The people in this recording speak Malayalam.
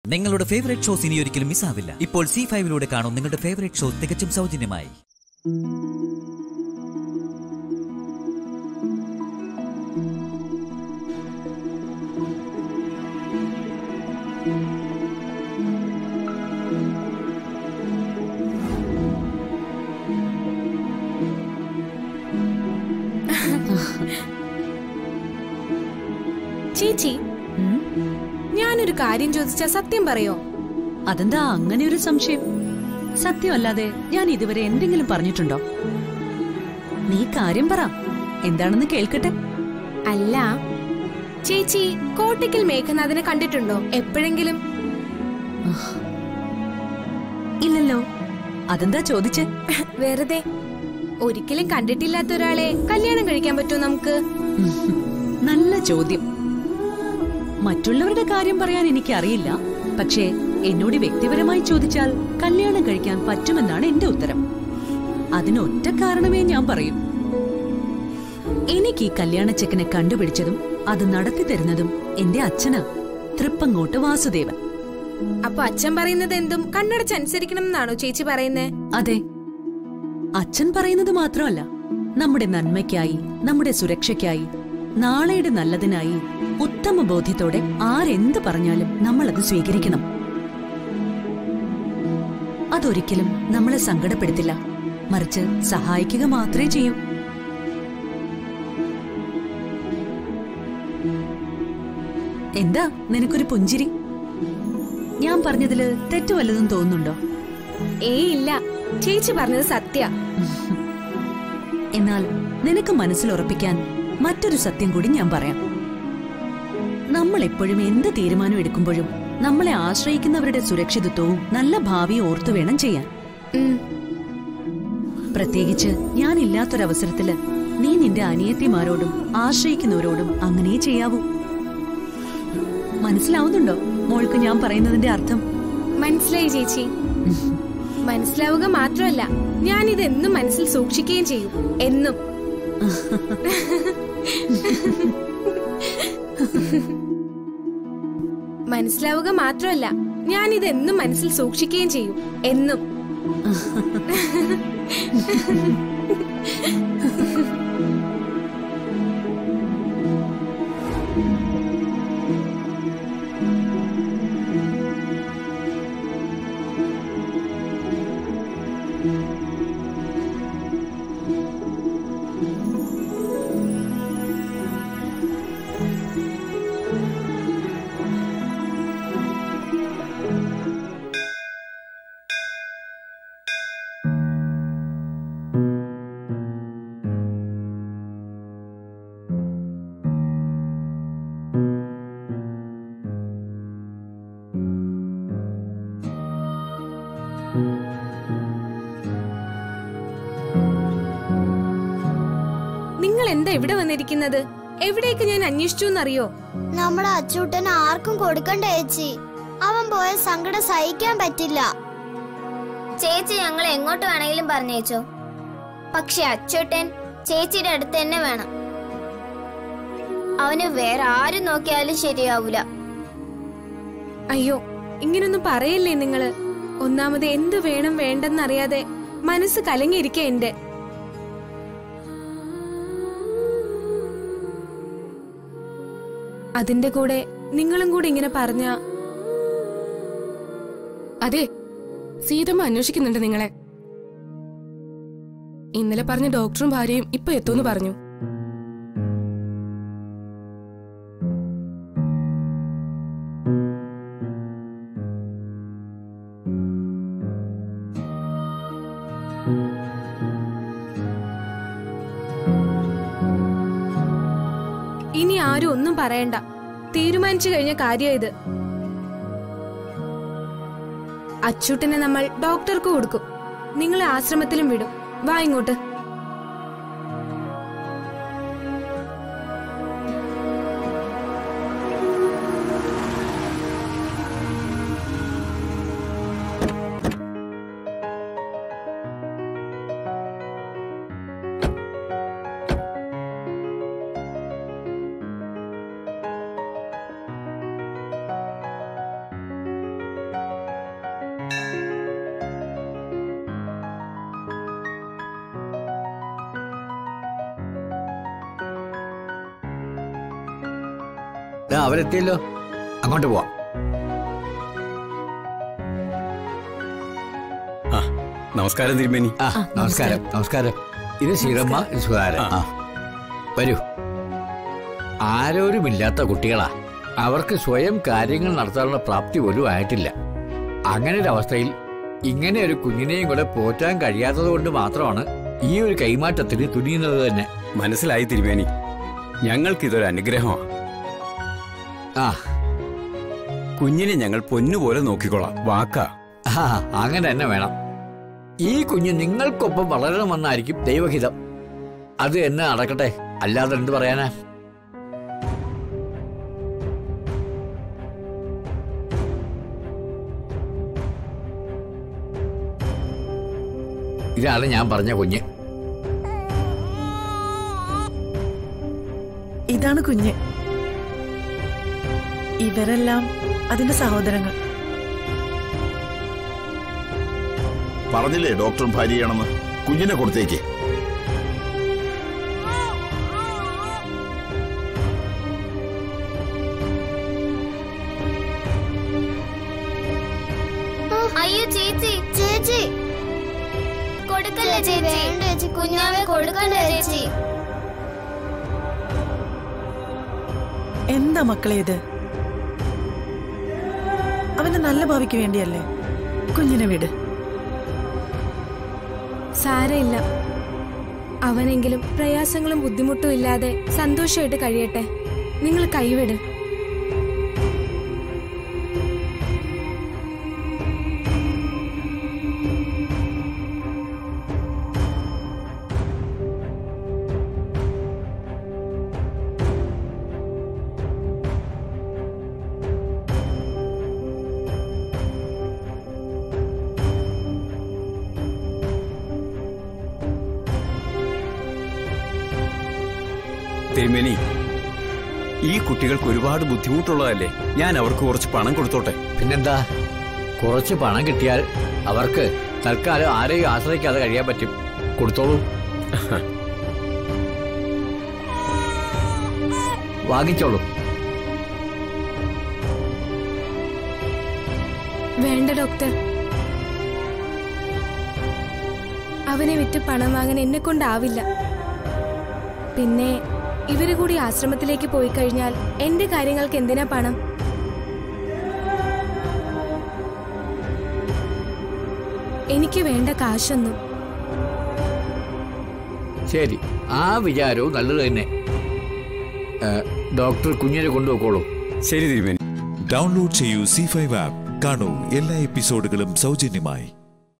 നിങ്ങളുടെ ഫേവറേറ്റ് ഷോസ് ഇനി ഒരിക്കലും മിസ്സാവില്ല ഇപ്പോൾ സി ഫൈവിലൂടെ കാണും നിങ്ങളുടെ ഫേവറേറ്റ് ഷോ തികച്ചും സൗജന്യമായി ചേച്ചി ഉം? ഞാനൊരു കാര്യം ചോദിച്ചാ സത്യം പറയോ അതെന്താ അങ്ങനെ ഒരു സംശയം സത്യമല്ലാതെ ഞാൻ ഇതുവരെ എന്തെങ്കിലും പറഞ്ഞിട്ടുണ്ടോ നീ കാര്യം പറ എന്താണെന്ന് കേൾക്കട്ടെ അല്ല ചേച്ചി കോട്ടയ്ക്കൽ മേഘനാഥനെ കണ്ടിട്ടുണ്ടോ എപ്പോഴെങ്കിലും ഇല്ലല്ലോ അതെന്താ ചോദിച്ചേ വെറുതെ ഒരിക്കലും കണ്ടിട്ടില്ലാത്ത ഒരാളെ കല്യാണം കഴിക്കാൻ പറ്റുമോ നമുക്ക് നല്ല ചോദ്യം മറ്റുള്ളവരുടെ കാര്യം പറയാൻ എനിക്കറിയില്ല പക്ഷേ എന്നോട് വ്യക്തിപരമായി ചോദിച്ചാൽ കല്യാണം കഴിക്കാൻ പറ്റുമെന്നാണ് എന്റെ ഉത്തരം അതിനൊറ്റ കാരണമേ ഞാൻ പറയൂ എനിക്ക് ഈ കല്യാണച്ചെക്കനെ കണ്ടുപിടിച്ചതും അത് നടത്തി തരുന്നതും എന്റെ അച്ഛനാ തൃപ്പങ്ങോട്ട് വാസുദേവൻ അപ്പൊ അച്ഛൻ പറയുന്നത് എന്തും കണ്ണടച്ചനുസരിക്കണം എന്നാണോ ചേച്ചി പറയുന്നേ അതെ അച്ഛൻ പറയുന്നത് മാത്രമല്ല നമ്മുടെ നന്മയ്ക്കായി നമ്മുടെ സുരക്ഷയ്ക്കായി നാളെയുടെ നല്ലതിനായി ഉത്തമ ബോധ്യത്തോടെ ആരെന്ത് പറഞ്ഞാലും നമ്മൾ അത് സ്വീകരിക്കണം അതൊരിക്കലും നമ്മളെ സങ്കടപ്പെടുത്തില്ല മറിച്ച് സഹായിക്കുക മാത്രമേ ചെയ്യൂ എന്താ നിനക്കൊരു പുഞ്ചിരി ഞാൻ പറഞ്ഞതില് തെറ്റു വല്ലതും തോന്നുന്നുണ്ടോ ഏയ് ഇല്ല ചേച്ചി പറഞ്ഞത് സത്യ എന്നാൽ നിനക്ക് മനസ്സിൽ ഉറപ്പിക്കാൻ മറ്റൊരു സത്യം കൂടി ഞാൻ പറയാം നമ്മൾ എപ്പോഴും എന്ത് തീരുമാനം എടുക്കുമ്പോഴും നമ്മളെ ആശ്രയിക്കുന്നവരുടെ സുരക്ഷിതത്വവും നല്ല ഭാവിയും ഓർത്തു വേണം ചെയ്യാൻ ഉം. പ്രത്യേകിച്ച് ഞാൻ ഇല്ലാത്തൊരവസരത്തില് നീ നിന്റെ അനിയത്തിമാരോടും ആശ്രയിക്കുന്നവരോടും അങ്ങനെ ചെയ്യാവൂ മനസ്സിലാവുന്നുണ്ടോ മോൾക്ക് ഞാൻ പറയുന്നതിന്റെ അർത്ഥം മനസ്സിലായി ചേച്ചി മനസ്സിലാവുക മാത്രമല്ല ഞാനിത് എന്നും മനസ്സിൽ സൂക്ഷിക്കുകയും ചെയ്യും എന്നും മനസ്സിലാവുക മാത്രമല്ല ഞാനിത് എന്നും മനസ്സിൽ സൂക്ഷിക്കുകയും ചെയ്യും എന്നും നിങ്ങൾ എന്താ ഇവിടെ വന്നിരിക്കുന്നത് എവിടേക്ക് ഞാൻ അന്വേഷിച്ചു എന്നറിയോ നമ്മുടെ അച്ചൂട്ടൻ ആർക്കും കൊടുക്കണ്ട ചേച്ചി അവൻ പോയ സങ്കടം സഹിക്കാൻ പറ്റില്ല ചേച്ചി ഞങ്ങൾ എങ്ങോട്ട് വേണമെങ്കിലും പറഞ്ഞേച്ചോ പക്ഷെ അച്ചോട്ടൻ ചേച്ചിയുടെ അടുത്ത് തന്നെ വേണം അവന് വേറെ ആരും നോക്കിയാലും ശരിയാവൂല അയ്യോ ഇങ്ങനൊന്നും പറയല്ലേ നിങ്ങള് ഒന്നാമത് എന്ത് വേണം വേണ്ടെന്നറിയാതെ മനസ്സ് കലങ്ങിയിരിക്ക എന്റെ അതിന്റെ കൂടെ നിങ്ങളും കൂടി ഇങ്ങനെ പറഞ്ഞ അതെ സീതമ്മ അന്വേഷിക്കുന്നുണ്ട് നിങ്ങളെ ഇന്നലെ പറഞ്ഞ ഡോക്ടറും ഭാര്യയും ഇപ്പൊ എത്തുമെന്ന് പറഞ്ഞു ഇനി ആരും ഒന്നും പറയണ്ട തീരുമാനിച്ചു കഴിഞ്ഞ കാര്യം ഇത് അച്ചൂട്ടനെ നമ്മൾ ഡോക്ടർക്ക് കൊടുക്കും നിങ്ങളെ ആശ്രമത്തിലും വിടും വാ ഇങ്ങോട്ട് ഇതാ അവരെത്തിയല്ലോ അങ്ങോട്ട് പോവാം ആ നമസ്കാരം തിരുമേനി ആ നമസ്കാരം നമസ്കാരം ഇത് ശ്രീറമ്മ ഇത് സുധാരൻ ആ വരൂ ആരോരുമില്ലാത്ത കുട്ടികളാ അവർക്ക് സ്വയം കാര്യങ്ങൾ നടത്താനുള്ള പ്രാപ്തി പോലും ആയിട്ടില്ല അങ്ങനെ ഒരു അവസ്ഥയിൽ ഇങ്ങനെ ഒരു കുഞ്ഞിനെയും കൂടെ പോറ്റാൻ കഴിയാത്തത് കൊണ്ട് മാത്രമാണ് ഈ ഒരു കൈമാറ്റത്തിന് തുനിയുന്നത് തന്നെ മനസ്സിലായി തിരുമേനി ഞങ്ങൾക്കിതൊരു അനുഗ്രഹമാണ് ആ കുഞ്ഞിനെ ഞങ്ങൾ പൊന്നുപോലെ നോക്കിക്കോളാം വാക്കാ ആ അങ്ങനെ തന്നെ വേണം ഈ കുഞ്ഞ് നിങ്ങൾക്കൊപ്പം വളരണമെന്നായിരിക്കും ദൈവഹിതം അത് എന്നെ നടക്കട്ടെ അല്ലാതെ എന്ത് പറയാനാ ഇതാണ് ഞാൻ പറഞ്ഞ കുഞ്ഞ് ഇതാണ് കുഞ്ഞ് ഇവരെല്ലാം അതിന്റെ സഹോദരങ്ങൾ പറഞ്ഞില്ലേ ഡോക്ടർ ഭാര്യയാണെന്ന് കുഞ്ഞിനെ കൊടുത്തേക്ക് അയ്യോ ചേച്ചി ചേച്ചി കൊടുക്കല്ലേ ചേച്ചി വേണ്ട ചേച്ചി കുഞ്ഞാവെ കൊടുക്കണ്ട ചേച്ചി എന്താ മക്കളെ ഇത് അവന്റെ നല്ല ഭാവിക്ക് വേണ്ടിയല്ലേ കുഞ്ഞിനെ വിട് സാരമില്ല അവനെങ്കിലും പ്രയാസങ്ങളും ബുദ്ധിമുട്ടും ഇല്ലാതെ സന്തോഷമായിട്ട് കഴിയട്ടെ നിങ്ങൾ കൈവിട് തിരുമേനി ഈ കുട്ടികൾക്ക് ഒരുപാട് ബുദ്ധിമുട്ടുള്ളതല്ലേ ഞാൻ അവർക്ക് കുറച്ച് പണം കൊടുത്തോട്ടെ പിന്നെന്താ കുറച്ച് പണം കിട്ടിയാൽ അവർക്ക് തൽക്കാലം ആരെയും ആശ്രയിക്കാതെ കഴിയാൻ പറ്റും കൊടുത്തോളൂ വാങ്ങിച്ചോളൂ വേണ്ട ഡോക്ടർ അവനെ വിറ്റ് പണം വാങ്ങാൻ എന്നെ കൊണ്ടാവില്ല പിന്നെ ഇവര് കൂടി ആശ്രമത്തിലേക്ക് പോയി കഴിഞ്ഞാൽ എന്റെ കാര്യങ്ങൾക്ക് എന്തിനാ പണം എനിക്ക് വേണ്ട കാശൊന്നും ശരി ആ വിചാരവും നല്ലത് തന്നെ ഏ, ഡോക്ടർ കുഞ്ഞിനെ കൊണ്ടുപോയിക്കോളൂ ശരി തിരുമേനി ഡൗൺലോഡ് ചെയ്യൂ സി ഫൈവ് ആപ്പ് കാണൂ എല്ലാ എപ്പിസോഡുകളും സൗജന്യമായി